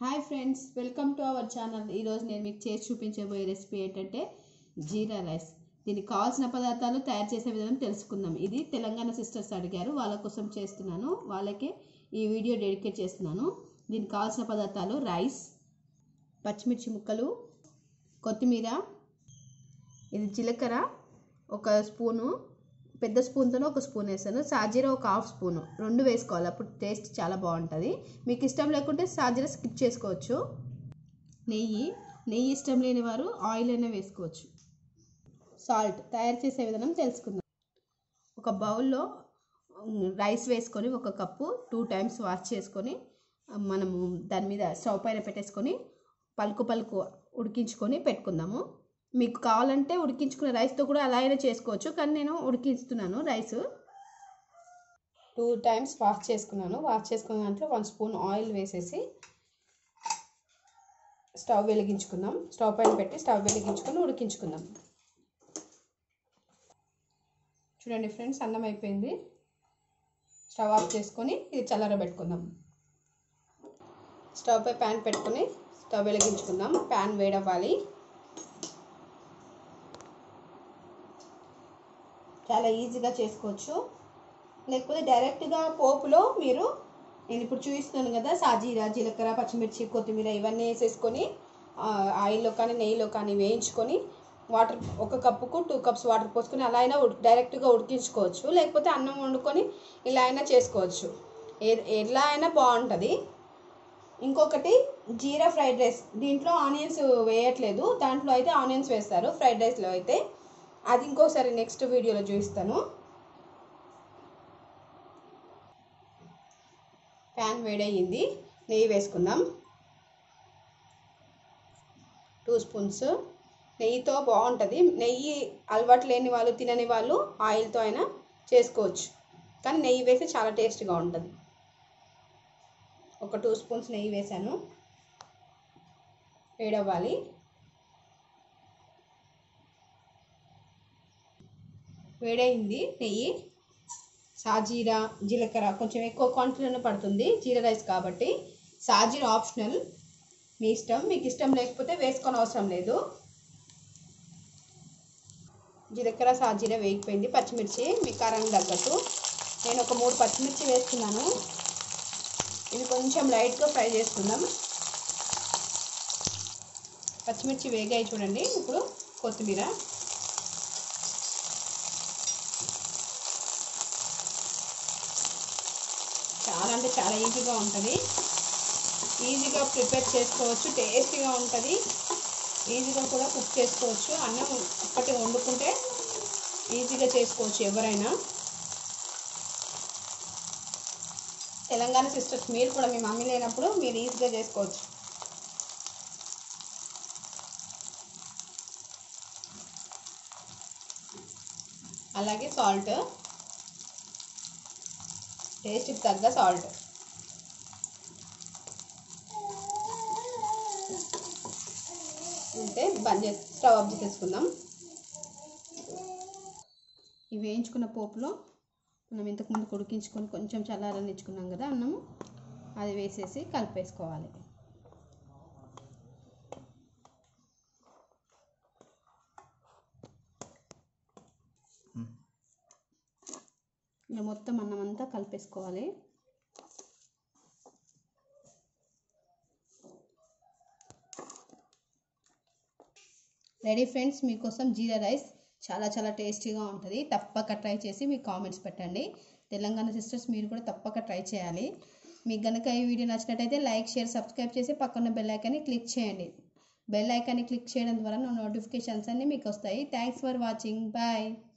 hi friends welcome to our channel ఈరోజు నేను మీకు చేసి చూపించబోయే రెసిపీ ఏంటంటే జీరా రైస్ దీనికి కావాల్సిన పదార్థాలు తయారు చేసే విధానం తెలుసుకుందాం ఇది తెలంగాణ సిస్టర్స్ అడిగారు వాళ్ళ కోసం చేస్తున్నాను వాళ్ళకే ఈ వీడియో డెడికేట్ చేస్తున్నాను దీనికి కావాల్సిన పదార్థాలు రైస్ పచ్చిమిర్చి ముక్కలు కొత్తిమీర ఇది జీలకర్ర ఒక స్పూను పెద్ద స్పూన్తో ఒక స్పూన్ వేసాను సాజీరా ఒక హాఫ్ స్పూను రెండు వేసుకోవాలి అప్పుడు టేస్ట్ చాలా బాగుంటుంది మీకు ఇష్టం లేకుంటే సాజీరా స్కిప్ చేసుకోవచ్చు నెయ్యి నెయ్యి ఇష్టం లేని వారు ఆయిల్ అయినా వేసుకోవచ్చు సాల్ట్ తయారు చేసే విధానం తెలుసుకుందాం ఒక బౌల్లో రైస్ వేసుకొని ఒక కప్పు టూ టైమ్స్ వాష్ చేసుకొని మనము దాని మీద స్టవ్ పైన పెట్టేసుకొని పలుకు పలుకు ఉడికించుకొని పెట్టుకుందాము మీకు కావాలంటే ఉడికించుకునే రైస్తో కూడా అలా అయినా చేసుకోవచ్చు కానీ నేను ఉడికిస్తున్నాను రైస్ టూ టైమ్స్ వాష్ చేసుకున్నాను వాష్ చేసుకున్న దాంట్లో వన్ స్పూన్ ఆయిల్ వేసేసి స్టవ్ వెలిగించుకుందాం స్టవ్ పైన పెట్టి స్టవ్ వెలిగించుకొని ఉడికించుకుందాం చూడండి ఫ్రెండ్స్ అన్నం అయిపోయింది స్టవ్ ఆఫ్ చేసుకొని ఇది చల్లారబెట్టుకుందాం స్టవ్ పై ప్యాన్ పెట్టుకొని స్టవ్ వెలిగించుకుందాం ప్యాన్ వేడవ్వాలి చాలా ఈజీగా చేసుకోవచ్చు లేకపోతే డైరెక్ట్గా పోపులో మీరు నేను ఇప్పుడు చూపిస్తున్నాను కదా సాజీరా జీలకర్ర పచ్చిమిర్చి కొత్తిమీర ఇవన్నీ వేసేసుకొని ఆయిల్లో కానీ నెయ్యిలో కానీ వేయించుకొని వాటర్ ఒక కప్పుకు టూ కప్స్ వాటర్ పోసుకొని అలా అయినా డైరెక్ట్గా ఉడికించుకోవచ్చు లేకపోతే అన్నం వండుకొని ఇలా అయినా చేసుకోవచ్చు ఏ ఎలా అయినా బాగుంటుంది ఇంకొకటి జీరా ఫ్రైడ్ రైస్ దీంట్లో ఆనియన్స్ వేయట్లేదు దాంట్లో అయితే ఆనియన్స్ వేస్తారు ఫ్రైడ్ రైస్లో అయితే అది ఇంకోసారి నెక్స్ట్ వీడియోలో చూపిస్తాను ప్యాన్ వేడయ్యింది నెయ్యి వేసుకుందాం టూ స్పూన్స్ నెయ్యితో బాగుంటుంది నెయ్యి అలవాటు లేని వాళ్ళు తినని వాళ్ళు ఆయిల్తో అయినా చేసుకోవచ్చు కానీ నెయ్యి వేస్తే చాలా టేస్ట్గా ఉంటుంది ఒక టూ స్పూన్స్ నెయ్యి వేసాను వేడవ్వాలి వేడైంది నెయ్యి సాజీరా జీలకర్ర కొంచెం ఎక్కువ క్వాంటిటీలోనే పడుతుంది జీరా రైస్ కాబట్టి సాజీరా ఆప్షనల్ మీ ఇష్టం మీకు ఇష్టం లేకపోతే వేసుకొని అవసరం లేదు జీలకర్ర సాజీరా వేగిపోయింది పచ్చిమిర్చి మీ కారానికి తగ్గట్టు నేను ఒక మూడు పచ్చిమిర్చి వేస్తున్నాను ఇది కొంచెం లైట్గా ఫ్రై చేసుకుందాం పచ్చిమిర్చి వేగాయి చూడండి ఇప్పుడు కొత్తిమీర చాలా అంటే చాలా ఈజీగా ఉంటుంది ఈజీగా ప్రిపేర్ చేసుకోవచ్చు టేస్టీగా ఉంటుంది ఈజీగా కూడా కుక్ చేసుకోవచ్చు అన్నం ఒక్కటి వండుకుంటే ఈజీగా చేసుకోవచ్చు ఎవరైనా తెలంగాణ సిస్టర్స్ మీరు కూడా మీ మమ్మీ లేనప్పుడు మీరు ఈజీగా చేసుకోవచ్చు అలాగే సాల్ట్ టేస్ట్కి తగ్గ సాల్ట్ అంటే బంద్ చేసి స్టవ్ ఆఫ్ చేసేసుకుందాం ఇవి వేయించుకున్న పోపులో మనం ఇంతకుముందు ఉడికించుకొని కొంచెం చల్లారనిచ్చుకున్నాం కదా అన్నము అది వేసేసి కలిపేసుకోవాలి ఇలా మొత్తం అన్నం అంతా కలిపేసుకోవాలి రెడీ ఫ్రెండ్స్ మీకోసం జీరా రైస్ చాలా చాలా టేస్టీగా ఉంటుంది తప్పక ట్రై చేసి మీ కామెంట్స్ పెట్టండి తెలంగాణ సిస్టర్స్ మీరు కూడా తప్పక ట్రై చేయాలి మీకు కనుక ఈ వీడియో నచ్చినట్టయితే లైక్ షేర్ సబ్స్క్రైబ్ చేసి పక్కన బెల్ ఐకాన్ని క్లిక్ చేయండి బెల్ ఐకాన్ని క్లిక్ చేయడం ద్వారా నా నోటిఫికేషన్స్ అన్నీ మీకు వస్తాయి థ్యాంక్స్ ఫర్ వాచింగ్ బాయ్